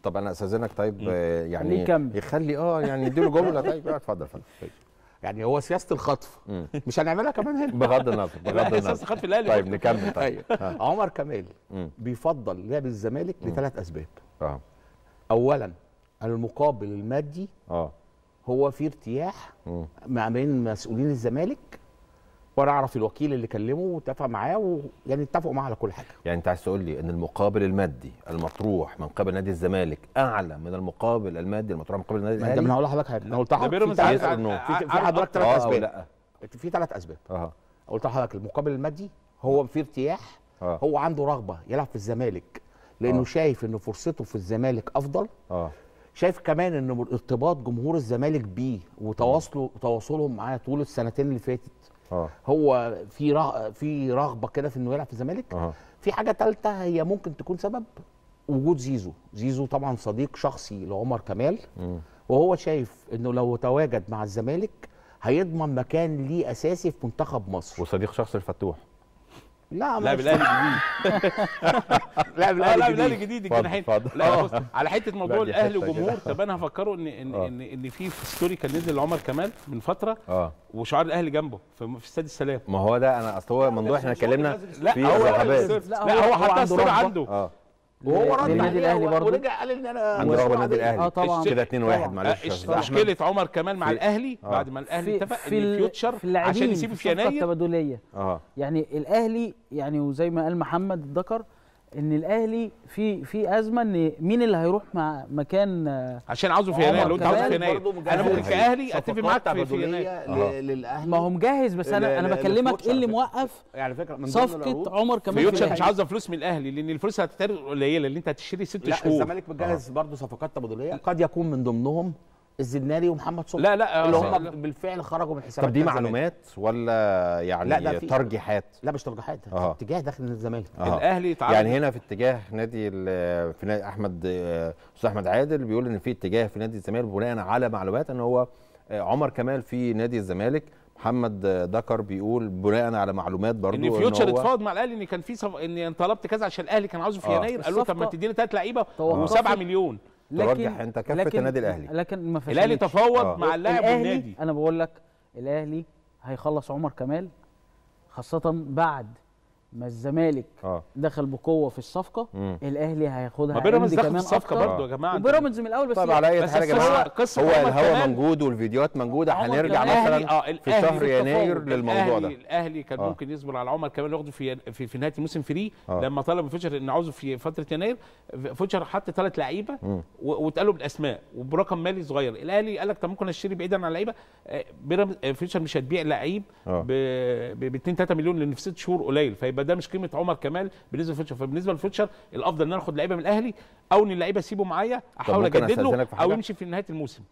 طب انا استاذنك طيب آه، يعني خليه يكمل. يخلي اه يعني اديله جمله طيب آه، اتفضل اتفضل يعني هو سياسه الخطف مم. مش هنعملها كمان هنا بغض النظر بغض لا، النظر اساس خط الاهلي طيب برضه. نكمل طيب ايوه ها. عمر كمال مم. بيفضل لعب الزمالك لثلاث اسباب اه اولا المقابل المادي اه هو في ارتياح مم. مع بين مسؤولين الزمالك وانا اعرف الوكيل اللي كلمه واتفق معاه ويعني اتفقوا معاه على كل حاجه يعني انت عايز تقول لي ان المقابل المادي المطروح من قبل نادي الزمالك اعلى من المقابل المادي المطروح من قبل النادي ما ده الاهلي انا هقول لحضرتك حاجه انا قلت ده لحضرتك بيراميدز في عايز ثلاث- إنه في في عارف حضرتك أكتر. ثلاث اه او اسباب لا في ثلاث اسباب اه قلت لحضرتك المقابل المادي هو في ارتياح اه هو عنده رغبه يلعب في الزمالك لانه آه. شايف ان فرصته في الزمالك افضل اه شايف كمان ان ارتباط جمهور الزمالك بيه وتواصله تواصلهم معاه طول السنتين اللي فاتت اه هو في رغ... في رغبه كده في انه يلعب في الزمالك اه في حاجه ثالثه هي ممكن تكون سبب وجود زيزو زيزو طبعا صديق شخصي لعمر كمال مم. وهو شايف انه لو تواجد مع الزمالك هيضمن مكان ليه اساسي في منتخب مصر وصديق شخص الفتوح لا لاعب مش- الاهلي جديد لاعب اه لاعب الاهلي الاهلي جديد. جديد اتفضل، الجناحين اتفضل. لا بص على حته موضوع لا، دي الاهلي حتة وجمهور كده. طب انا هفكره ان ان آه. ان ان في ستوري كان نزل لعمر كمال من فتره اه وشعار الاهلي جنبه في في استاد السلام ما هو ده انا اصل هو موضوع احنا اتكلمنا لا في هو رغبات لا هو حطها ستوري عنده اه وهو رد للنادي عليها الأهلي و- برضه. ورجع قال ان انا عنده رغبه النادي الاهلي اه طبعا كده 2 1 طبعا. معلش آه، يا أستاذ أحمد. مشكله عمر كمال مع في- الاهلي آه. بعد ما الاهلي في اتفق في ان ال- فيوتشر في اللاعبين عشان يسيبه في الصفقة يناير التبادليه اه يعني الاهلي يعني وزي ما قال محمد ذكر ان الاهلي في في ازمه ان مين اللي هيروح مع مكان آه، عشان عاوزه في عمر يناير لو انت كمال عاوزه في يناير برضه مجهز انا ممكن كاهلي صفقات اتفق معاك في, في تبادلية يناير آه. ل- للاهلي ما هو مجهز بس انا ل- انا ل- بكلمك لفلوتشر ايه اللي على موقف يعني فكره من ضمن صفقه العروض- عمر كمال في فيوتشر مش الأهلي. عاوزه فلوس من الاهلي لان الفلوس هتتعرض قليله اللي انت هتشتري ست لا شهور الزمالك بتجهز برضه صفقات تبادليه قد يكون من ضمنهم الزناري ومحمد صبحي لا لا اللي آه، هم بالفعل خرجوا من حسابات طب دي الزمالك. معلومات ولا يعني لا، ده في- ترجيحات لا مش ترجيحات آه. اتجاه داخل الزمالك آه. الاهلي تعرض يعني هنا في اتجاه نادي ال- في نادي احمد آه، استاذ احمد عادل بيقول ان في اتجاه في نادي الزمالك بناء على معلومات ان هو آه، عمر كمال في نادي الزمالك محمد آه، دكر بيقول بناء على معلومات برضو ان فيوتشر هو اتفاوض مع الاهلي ان كان في صف... ان أنا طلبت كذا عشان الاهلي كان عاوزه في آه. يناير قال له طب ما الصفقة تديني ثلاث لعيبه توقفت. و7 مليون ترجح انت كفه النادي الاهلي لكن ما فشلتش الاهلي تفاوض آه. مع اللاعب الاهلي والنادي انا بقول لك الاهلي هيخلص عمر كمال خاصه بعد ما الزمالك اه دخل بقوه في الصفقه مم. الاهلي هياخدها ما بيراميدز عندي دخل في كمان الصفقه أكتر. برضه يا جماعه وبيراميدز من الاول بس طب على اي بس حال يا القصة- جماعه قصة هو عمر الهوا كمال- موجود والفيديوهات موجوده عمر هنرجع كمال- الأهلي- مثلا اه في الأهلي شهر في يناير التفاوض. للموضوع الاهلي ده الاهلي كان آه. ممكن يصبر على عمر كمال ياخده في في, في نهايه الموسم فري آه. لما طلب فيوتشر ان عاوزه في فتره يناير فيوتشر حط ثلاث لعيبه مم. و- واتقالوا بالاسماء وبرقم مالي صغير الاهلي قال لك طب ممكن اشتري بعيدا عن اللعيبه آه، بيراميدز آه، فيوتشر مش هتبيع لعيب آه. ب 2 3 مليون لان في ست شهور قليل فيبقى ده مش قيمه عمر كمال بالنسبه لفيوتشر فبالنسبه لفيوتشر الافضل ان انا اخد لعيبه من الاهلي او ان اللعيبه اسيبه معايا احاول ممكن اجدد له أستأذنك في او حاجة؟ يمشي في نهايه الموسم